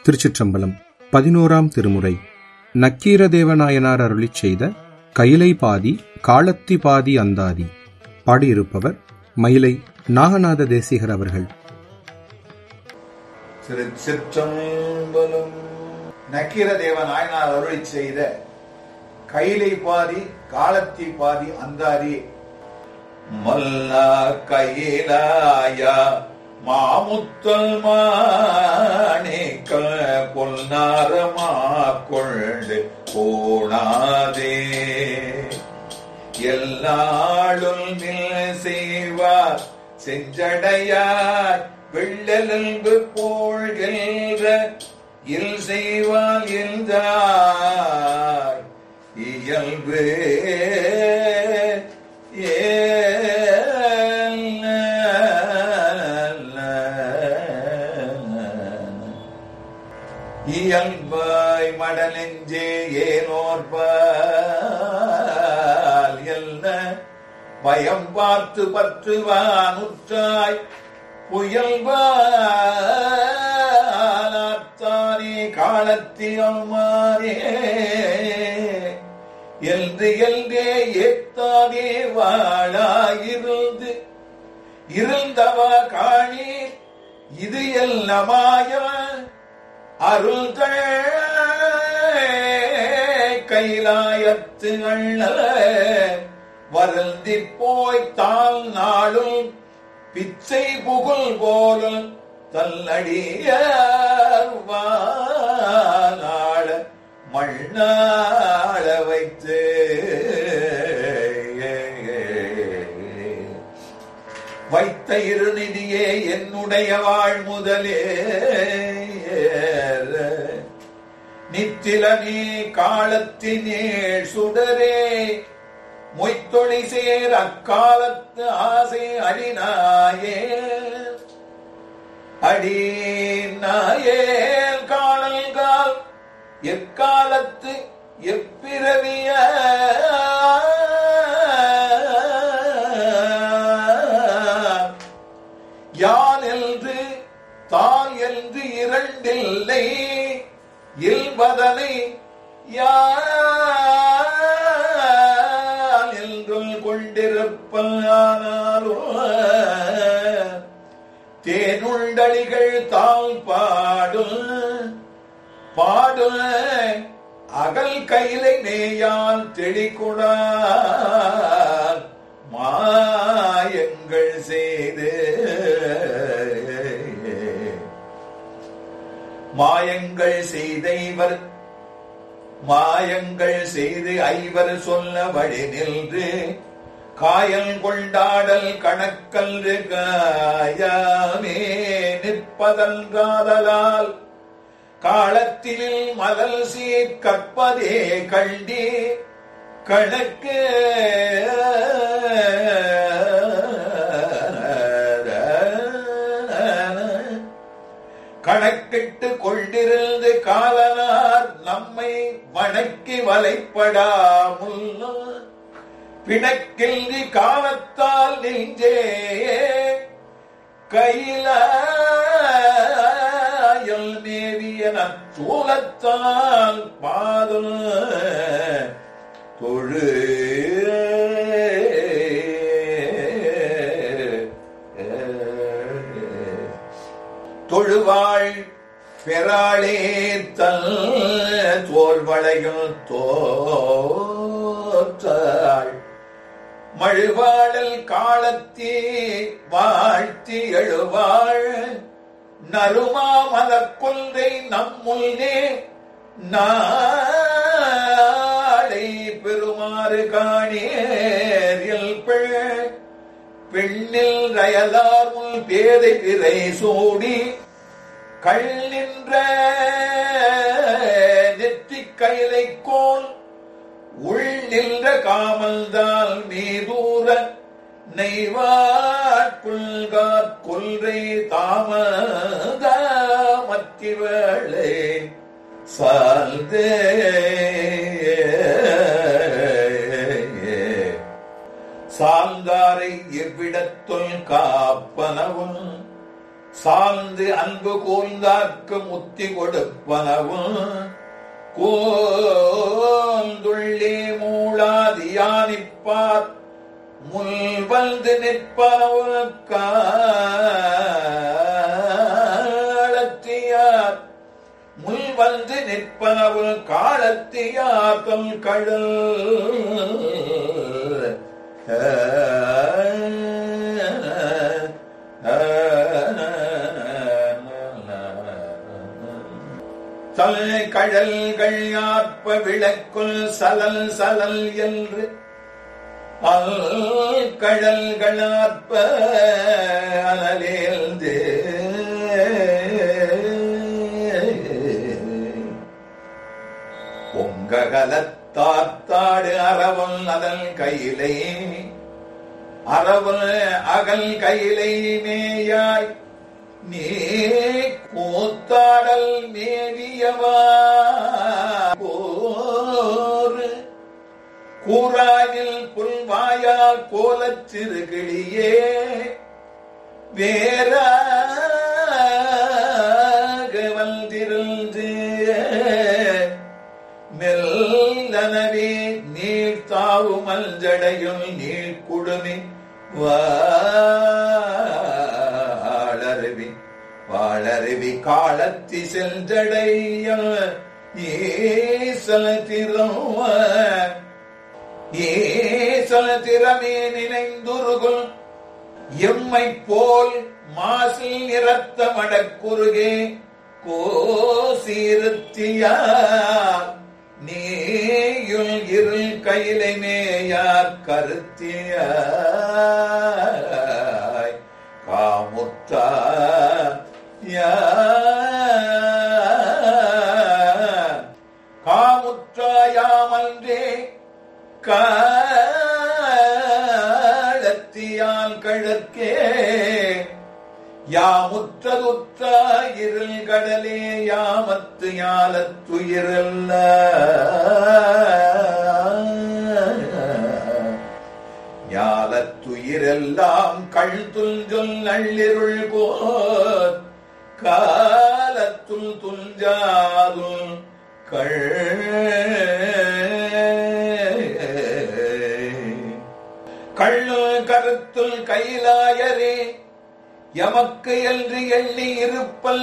திருச்சிற்றம்பலம் பதினோராம் திருமுறை நக்கீரதேவநாயனார் அருளிச் செய்த கைலை பாதி காலத்தி பாதி அந்தாதி பாடியிருப்பவர் மயிலை நாகநாத தேசிகர் அவர்கள் திருச்சிற்றம்பலம் நக்கீர தேவ நாயனார் அருளி செய்த கைலை பாதி காலத்தி பாதி அந்தாரி மல்லா கையிலாயா மாமுத்தல் மாணிக்க பொன்னாரமா கொண்டு போனாதே எல்லாளும் நில் செய்வார் செஞ்சடையார் வெள்ளெலும்பு போழ்கின்ற இல் செய்வால் எந்தாய் இயல்பு இயல்பாய் மடலெஞ்சே ஏனோர்பால் என்ன பயம் பார்த்து பற்றுவானுற்றாய் புயல்பாலாத்தானே காலத்தியமானே என்று எல்கே ஏத்தாதே வாழாயிருந்து இருந்தவா காணி இது எல்லாமாய அருள் கைலாயத்து அண்ணல வருந்தி போய் தாள் நாளும் பிச்சை புகழ் போலும் தல்லடிய நாள மண்ணாள வைத்து வைத்த இருநிதியே என்னுடைய வாழ் முதலே நித்தில நீ காலத்தினே சுடரே மொய்த்தொழி சேர் அக்காலத்து ஆசை அடிநாயே அடி நாயேல் காணல்கால் எக்காலத்து எப்பிறவிய யான் என்று தான் என்று இரண்டில்லை இல்பதனை யான் என்றும் கொண்டிருப்பானாலோ தேனுண்டடிகள் தாழ் பாடும் பாடும் அகல் கையிலை நேயால் தெளிக்குடார் மாயங்கள் செய்து மாயங்கள் செய்த இவர் மாயங்கள் செய்து ஐவர் சொல்ல வழி நின்று காயல் கொண்டாடல் கணக்கல்று காயாமே நிற்பதன் காதலால் காலத்தில் மதல் சீர் கற்பதே கண்டி கணக்கு கணக்கிட்டு கொண்டிருந்து காலனார் நம்மை வணக்கி வலைப்படாமுள்ள பிணக்கில் காலத்தால் நெஞ்சே கையிலாயல் மேவியன சூலத்தால் பாதல் தொழு தொழுவாள் பெறாளே தல் தோல் வளையும் தோற்றாள் மழுவாடல் காலத்தே வாழ்த்தி எழுவாள் நறுமா மலர் கொன்றை நம்முல்னே நாளை பெருமாறு காணேரியல் பெண்ணில் ரயலார் முன் பேதை பிறை சூடி கள் நின்ற நெற்றிக் கைலை கோல் உள் நின்ற காமல்தால் மீதூர நெய்வாட்குள்காற் கொல்றை தாமதாமத்திவளே சால்தே சார்ந்தாரை எவ்விடத்துள் காப்பனவும் சார்ந்து அன்பு கூர்ந்தார்க்கு முத்தி கொடுப்பனவும் கோந்துள்ளே மூளாதியானிப்பார் முல் வந்து நிற்பனவும் காலத்தியார் முல் வந்து நிற்பனவும் காலத்தியார் தம் கடல் தல் கடல்கள் யாற்ப விளக்குள் சலல் சலல் என்று அல் கடல்களாற்ப அனலேந்து பொங்ககலத்தாத்தாடு அரவல் அதல் கையிலை அரவல் அகல் கையிலை மேயாய் நீ கூத்தாடல் மேவியவா போர் கூறாயில் புல்வாயால் கோலச் சிறுகிளியே வேறாக வந்திருந்து மெல்லனவே நீர் தாவுமல் ஜடையும் நீர் குடுமி வாழருவி வாழருவி காலத்தி செஞ்சடைய ஈசல திறவ ஏசல திறமே நினைந்துருகுல் எம்மை போல் மாசில் நிறத்த மடக்குருகே கோசீருத்தியார் நீயுள் இருள் கையிலை மேயார் கருத்தியாய் காமுற்றா காமுற்றாயாமன்றே காலத்தியால் கழற்கே யாமுற்றதுற்ற இருள் கடலே யாமத்து ஞாலத்துயிரல்ல ஞாலத்துயிரெல்லாம் கழ்துல் சொல் நள்ளிருள் போர் காலத்துள் துஞ்சாதுல் கள்ளு கருத்துள் கைலாயரே எமக்கு என்று எண்ணி இருப்பல்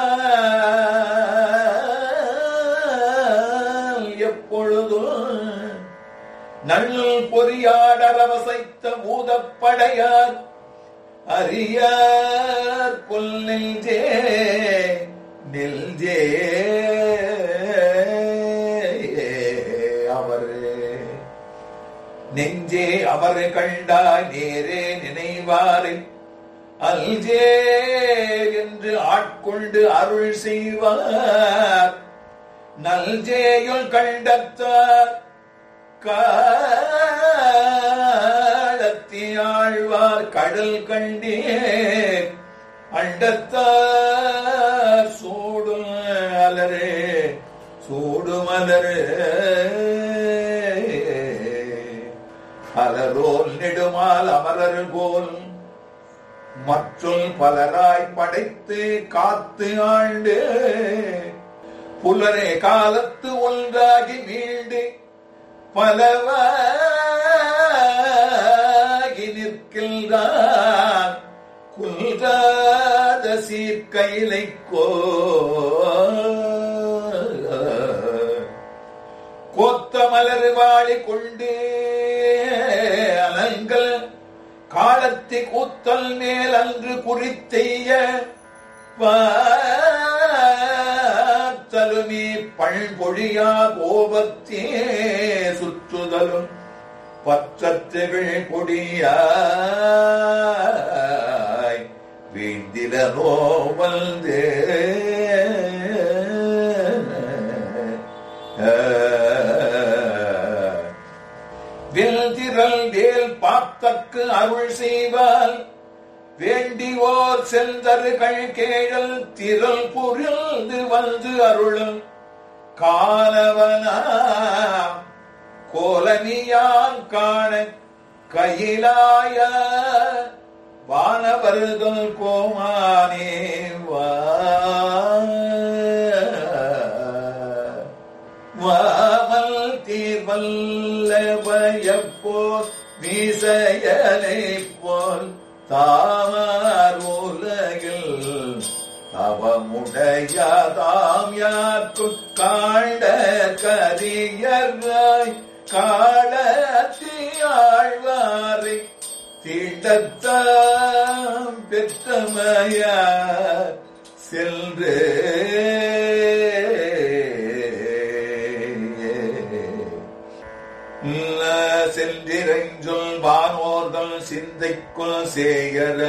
யார் எப்பொழுதும் நள்ளுள் பொறியாடரவசைத்த பூதப்படையார் அறியார் கொல் நெஞ்சே நெஞ்சே அவரே நெஞ்சே அவர் கண்டா நேரே நினைவாரை அல்ஜே என்று ஆட்கொண்டு அருள் செய்வார் நல்ஜேயுள் கண்டத்தார் காலத்தி ஆழ்வார் கடல் கண்டே அண்டத்தார் சூடும் அலரே சூடுமலரே அலரோல் நெடுமால் அமரர் போல் மற்றும் பலராய் படைத்து காத்து ஆண்டு புலரே காலத்து ஒன்றாகி மீண்டு பலவாகி நிற்கின்றான் குன்றாத சீர்கையிலை கோ கோத்த மலர் வாழி கொண்டு அலங்கள் காலத்தி கூத்தல் மேல் அன்று குறித்தெய்ய பார்த்தலுமே பண்பொழியா கோபத்தே சுற்றுதலும் பற்றத்துகள் கொடியாய் வேந்தில நோவல்தே வெல்திரல் வேல் பாத்தற்கு அருள் செய்வால் வேண்டிவோர் செந்தர்கள் கேழல் திரள் புரிந்து வந்து அருளும் காலவனா கோலனியான் காண கையிலாய வானவர்கள் கோமானே வா வாமல் தீர்வல்லவயப்போல் மீசையலை போல் தாமார் உலகில் அவமுடையதாம் யாக்கும் காண்ட கரியராய் காலத்தியாழ்வாரை தீண்டத்தாம் பெற்றமைய சென்று சென்றிரஞ்சொல் வானோர்கள் சிந்தைக்குள் சேகர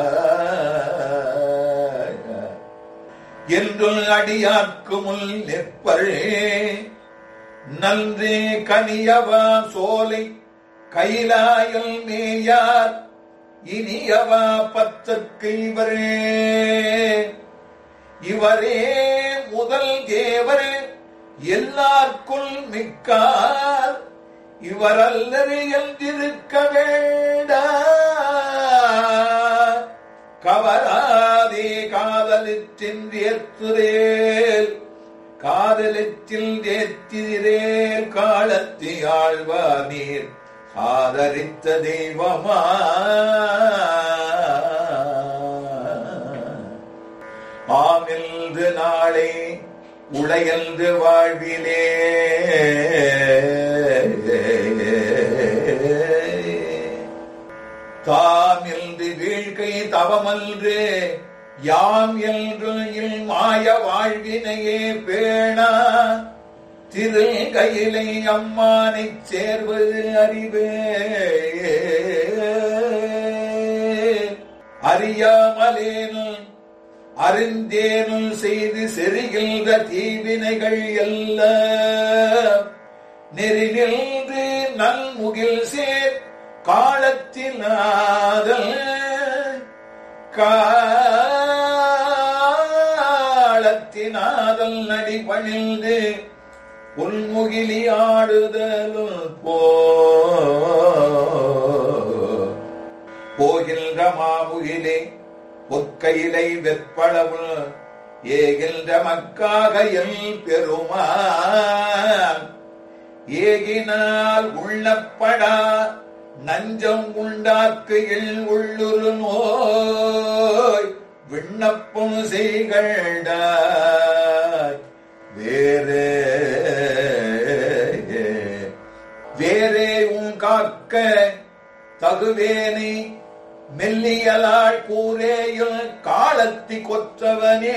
என்றுள் அடியார்க்கு முள் நிற்பரே நன்றே கனியவா சோலை கைலாயல் மேயார் இனியவா பத்தற்கு இவரே இவரே முதல் தேவர் எல்லார்க்குள் மிக்கார் இவரல்லது என்றிருக்க வேண்டா கவராதே காதலிற்றென்றேத்துரேல் காதலிற்றில் ஏத்திரேல் காலத்தி ஆழ்வார் நீர் ஆதரித்த தெய்வமா ஆமில்து நாளே உடையல்து வாழ்விலே தாம் என்று வீழ்கை தவமன்று யாம் என்று இல் மாய வாழ்வினையே பேணா திரு கையிலை அம்மானைச் சேர்வது அறிவே அறியாமலேனும் அறிந்தேனும் செய்து செறிகின்ற தீவினைகள் எல்லாம் நெறி நின்று நல்முகில் சேர் காலத்தினாதல் காலத்தினாதல் நடி பணிந்து உள்முகிலி ஆடுதலும் போ போகின்ற மாமுகிலே பொற்கையிலை வெற்பளவுள் ஏகின்ற மக்காக எல் பெருமான் ஏகினால் உள்ளப்படா நஞ்சம் உண்டாக்கு இல் உள்ளுரு நோய் விண்ணப்பம் செய்கண்டாய் வேறே வேறே உன் காக்க தகுவேனை மெல்லியலாள் கூரேயுள் காலத்தி கொற்றவனே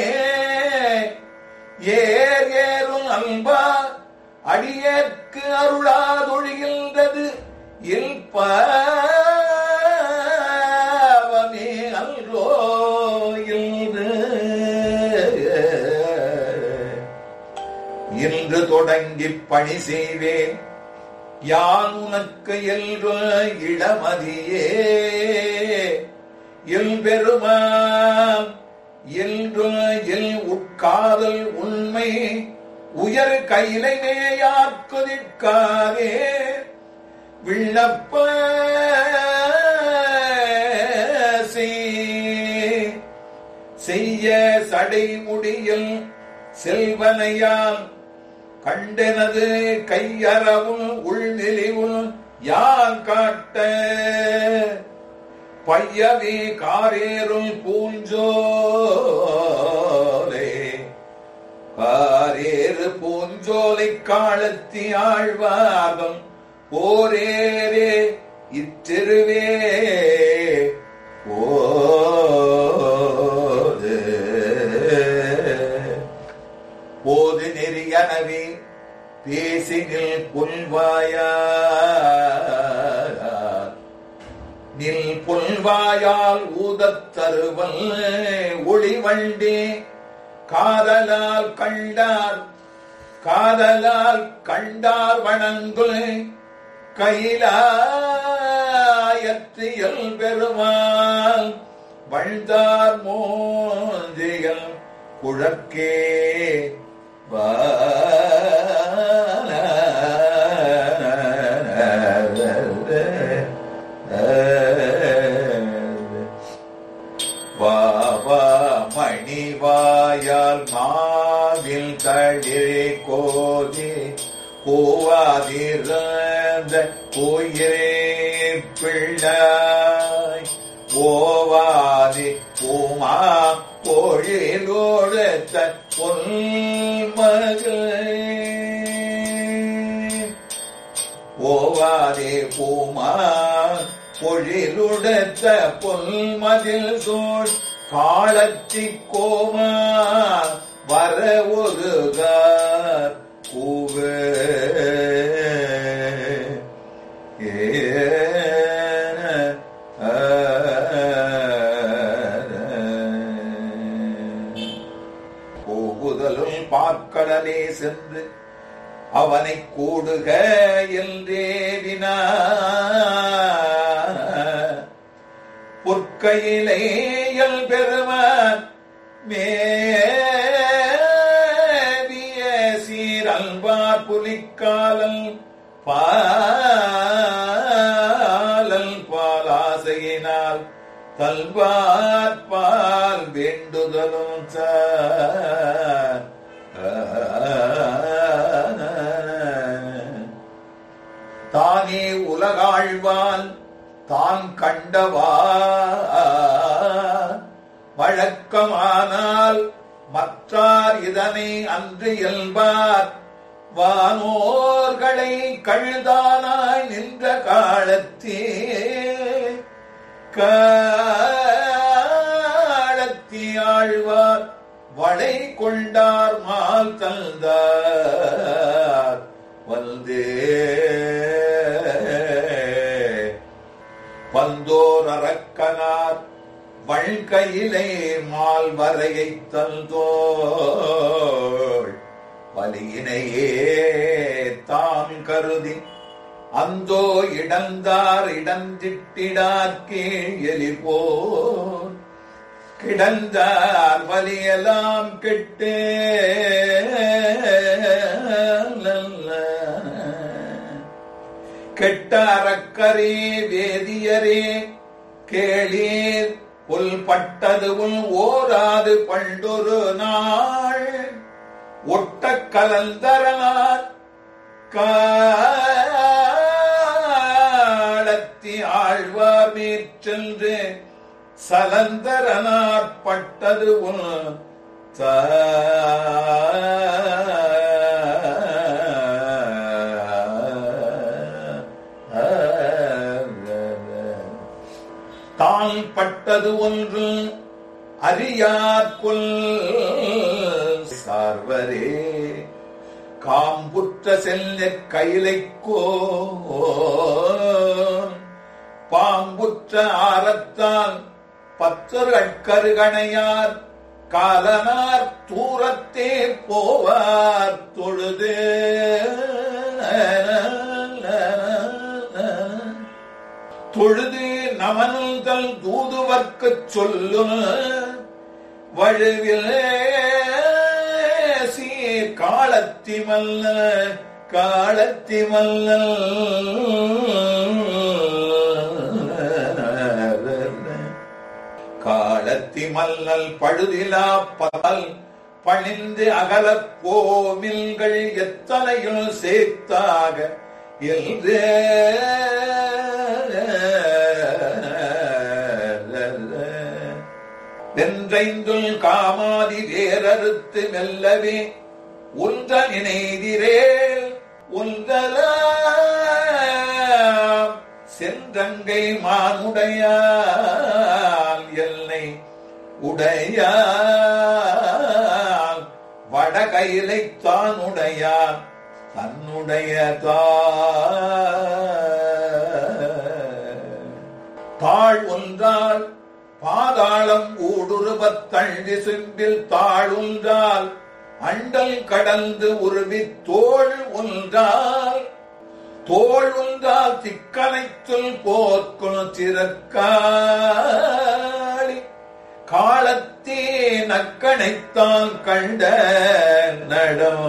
ஏர் ஏறும் அன்பா அடியேற்கு அருளாதொழிகின்றது இல்பாவமே அல்ரோ இன்று இன்று தொடங்கிப் பணி செய்வேன் யான் உனக்கு எல்ற இளமதியே எல் பெருமான் எல்ற எல் உட்காதல் உண்மை உயர் கையிலை மேயாக்கு நிற்காதே விண்ணப்ப செய்ய சடை முடியில் செல்வனையால் கண்டனது கையறவும் உள்நிலிவும் யான் காட்ட பையவே காரேறும் பூஞ்சோலே பாரேறு பூஞ்சோலை காலத்தி ஆழ்வார்தம் போரேரே இத்திருவே போது போது நெறியனவே பேசினில் புல்வாயா நில் புல்வாயால் ஊதத் தருவல் ஒளிவண்டே காதலால் கண்டார் காதலால் கண்டார் வணங்குல் கைலாயத்தியல் பெருமாள் வழ்ந்தார் மோந்திகள் குழக்கே களிர் கோதி கூவாதிருந்த உயிரே பிள்ளாய் ஓவாதி பூமா பொழிலோடுத்த பொன்மகள் ஓவாதே பூமா பொழிலுடத்த பொல்மதில் சோழ் காலத்தி கோமா வர ஒருகார் கூவு போகுதலும் பார்க்கடலே சென்று அவனை கூடுக என்றேவினா பொற்கையிலேயல் பெருமான் மேவிய சீரல்வார் புலிக்காலல் பாலல் பாலாசையினால் தல்வார் பால் வேண்டுதலும் சார் தானே உலகாழ்வான் தான் கண்டவா வழக்கமானால் மற்றார் இதனை அன்று இயல்பார் வானோர்களை கழுதானாய் நின்ற காலத்தே காலத்தி ஆழ்வார் வளை கொண்டார் மால் தந்தார் வந்தே வந்தோர் அரக்கனார் வழ்கையிலே மால் வரையை தந்தோள் வலியினையே தாம் கருதி அந்தோ இடந்தார் இடந்திட்டிடார் கீழ் எலிர் போர் கிடந்தார் வலியெல்லாம் கெட்டே கெட்ட அறக்கரே வேதியரே கேளீர் புல் பட்டது உள் ஓராது பண்டொரு நாள் ஒட்ட கலந்தரனார் காலத்தி ஆழ்வார் மேற்சென்று சலந்தரனார் பட்டது உன் தான் பட்டது ஒன்று அறியார்கொல் சார்வரே காம்புற்ற செல்ல கைலைக்கோ பாம்புற்ற ஆரத்தான் பத்தர் அட்கருகணையார் காலனார் தூரத்தே போவார் தொழுது தொழுது நமனுதல் தூதுவர்க்குச் சொல்லும் வழுவில் சீர் காலத்தி மல்ல காலத்தி மல்ல காலத்தி மல்லல் பழுதிலா பல் பணிந்து அகலப் போமில்கள் எத்தனையும் சேர்த்தாக என்று வென்றைந்துள் காமாதி வேரறுத்து மெல்லவே ஒன்ற நினைதிரேல் ஒன்றலாம் சென்றங்கை மானுடையால் எல்லை உடையால் வடகையிலை தான் உடையான் தன்னுடைய தாழ் ஒன்றால் பாதாளம் ஊடுருவத் தள்ளி சிம்பில் தாழ் ஒன்றால் அண்டல் கடந்து உருவி தோள் ஒன்றால் தோள் ஒன்றால் திக்கனைத்துள் போர்க்குள் சிறக்காளி காலத்தே நக்கணைத்தான் கண்ட நடம்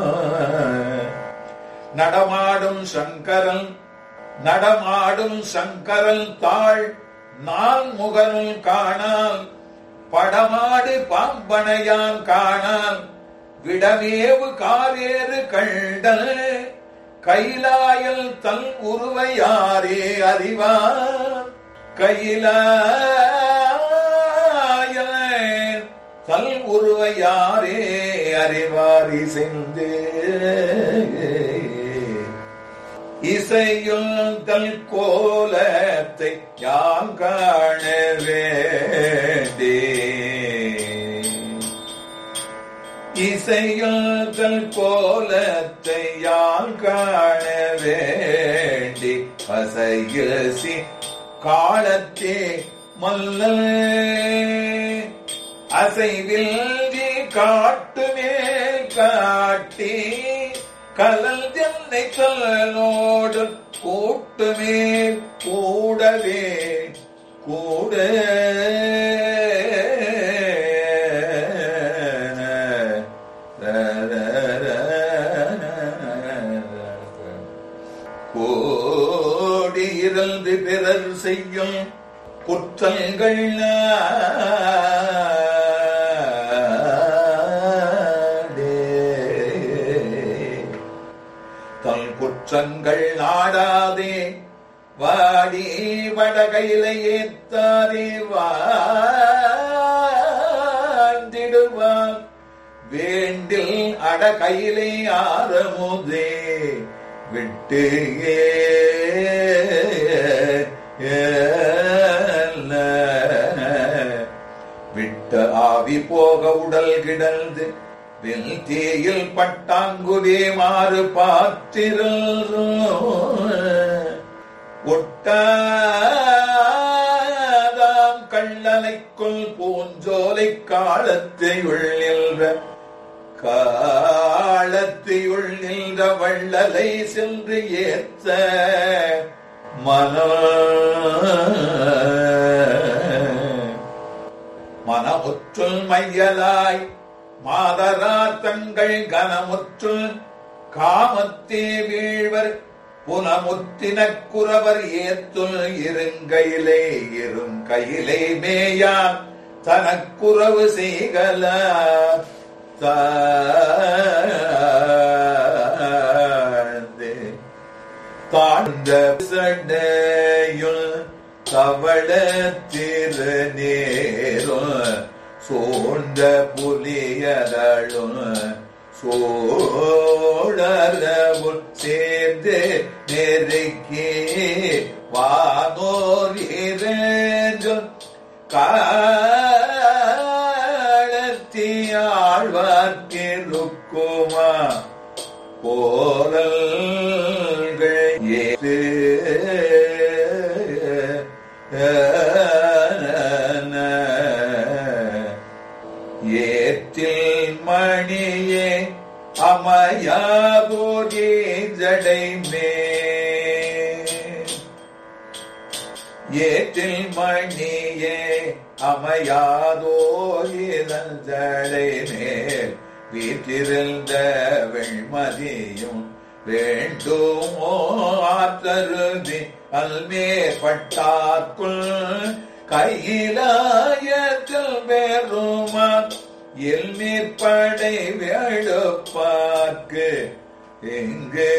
நடமாடும் சங்கரன் நடமாடும் சங்கரன் தாள் நான் முகனுள் காணான் படமாடு பாம்பனையான் காணான் விடமேவு காவேறு கண்டல் கைலாயல் தன் உருவையாரே அறிவார் கைலாயல் தல் உருவையாரே அறிவார் இசைந்து இசையுள் தல் கோலத்தை யாம் காண வேண்டே இசையுள் தல் கோலத்தை யாம் காண வேண்டி பசையசி காலத்தே மல்லல் அசைவில் காட்டுமே காட்டி கலல் ஜன்னை கல்லனோடு கூட்டுமே கூடவே கூட கோடி இறந்து பிறர் செய்யும் குற்றங்கள் தன் குற்றங்கள் நாடாதே வாடி வடகையில ஏத்தாதே வாழ்ந்திடுவான் வேண்டில் அடகையிலே ஆரமுதே விட்டு விட்ட ஆவி போக உடல் கிடந்து வில் தீயில் பட்டாங்குவே மாறு பாத்திரல் ஒட்டாதாம் கள்ளனைக்குள் பூஞ்சோலை காலத்தையுள் நின்ற காலத்தையுள் நின்ற வள்ளலை சென்று ஏத்த மன மனமுற்றுள் மையலாய் மாதரா தங்கள் கனமுற்றுள் காமத்தே வீழ்வர் புனமுத்தினக் குறவர் ஏத்துள் இருங்கையிலே இருங்கையிலே மேயான் தனக்குறவு செய்கல தாழ்ந்தே தாழ்ந்த சண்டையுள் தவள திரு நேரும் சோழ்ந்த புலியதழும் சோழரவுள் சேர்ந்து நெருக்கி வானோர் இறைஞ்சும் காலத்தி ஆழ்வார்க்கிருக்குமா போரல்கள் ஏற்று ஏற்றில் மணியே அமயாபோகே ஜடைமே ஏற்றில் மணியே அமையாதோ ஜடை மேல் வீட்டிருந்த வெண்மதியும் வேண்டுமோ ஆத்தருதி அல்மேற்பட்டார்க்குள் கையிலாயத்தில் பெருமா எல்மீற்படை வேடுப்பார்க்கு எங்கே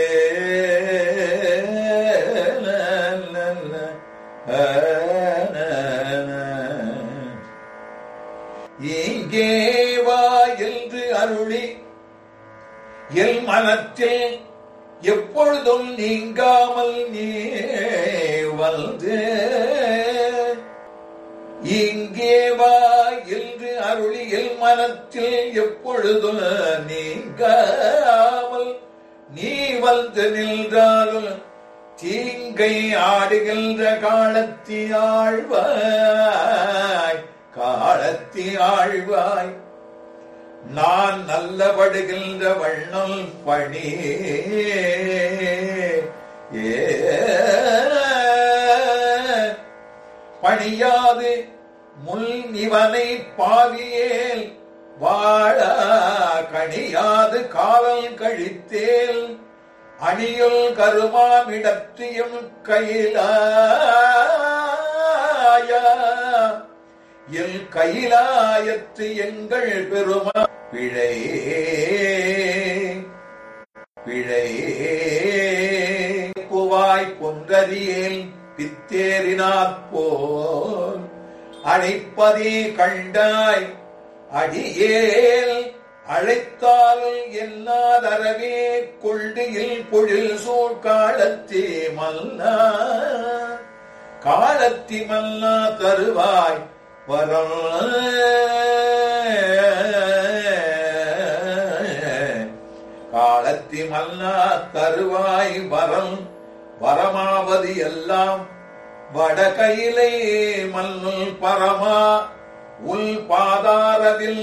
இங்கே வா என்று அருளி எல் மனத்தில் எப்பொழுதும் நீங்காமல் நீ வந்து இங்கே வா என்று அருளி எல் மனத்தில் எப்பொழுதும் நீங்காமல் நீ வந்து நின்றாலும் தீங்கை ஆடுகின்ற காலத்தி ஆழ்வாய் காலத்தி ஆழ்வாய் நான் நல்லபடுகின்ற வண்ணம் பணி ஏ பணியாது முள் இவனை பாவியேல் வாழ கணியாது காவல் கழித்தேல் அணியுள் கருமாமிடத்தியும் கையிலாய எல் கைலாயத்து எங்கள் பெருமா பிழை பிழை குவாய் பொன்றதியேல் பித்தேறினாற் போல் அழைப்பதே கண்டாய் அடியேல் அழைத்தால் எல்லாதரவே கொள்கையில் பொழில் சூழ் காலத்தே மல்லா காலத்தி மல்லா தருவாய் வரம் காலத்தி மல்லா தருவாய் வரம் வரமாவது எல்லாம் வடகையிலே மல்லுள் பரமா உள் பாதாரவில்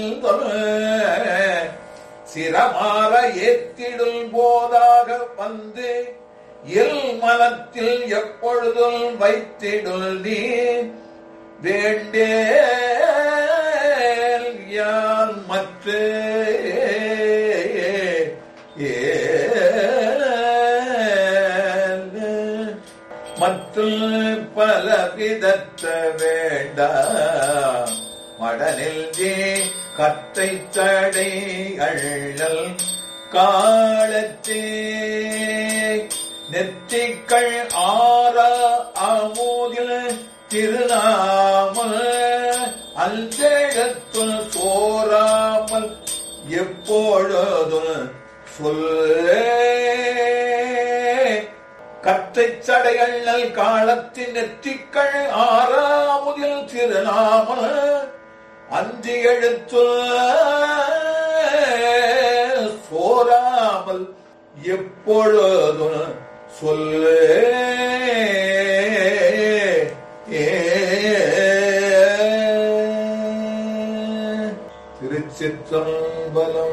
சிரமாற ஏத்திடுல் போதாக வந்து எல் மனத்தில் எப்பொழுதும் வைத்திடுல் நீ வேண்டேல் யான் மற்ற மற்றும் பல விதத்த வேண்ட மடனில் ஜே கத்தை தடை அள்ளல் காலத்தே நெற்றிக்கள் ஆறா அமோதில் திருநாமல் அஞ்செழுத்துள் சோராமல் எப்பொழுதும் சொல்லே கத்தைச் சடையள்ளல் காலத்தின் நெற்றிக்கள் ஆறாமுதில் திருநாம அஞ்சு எழுத்து சோராமல் எப்பொழுதும் சொல்லே திருச்சிற்றம்பலம்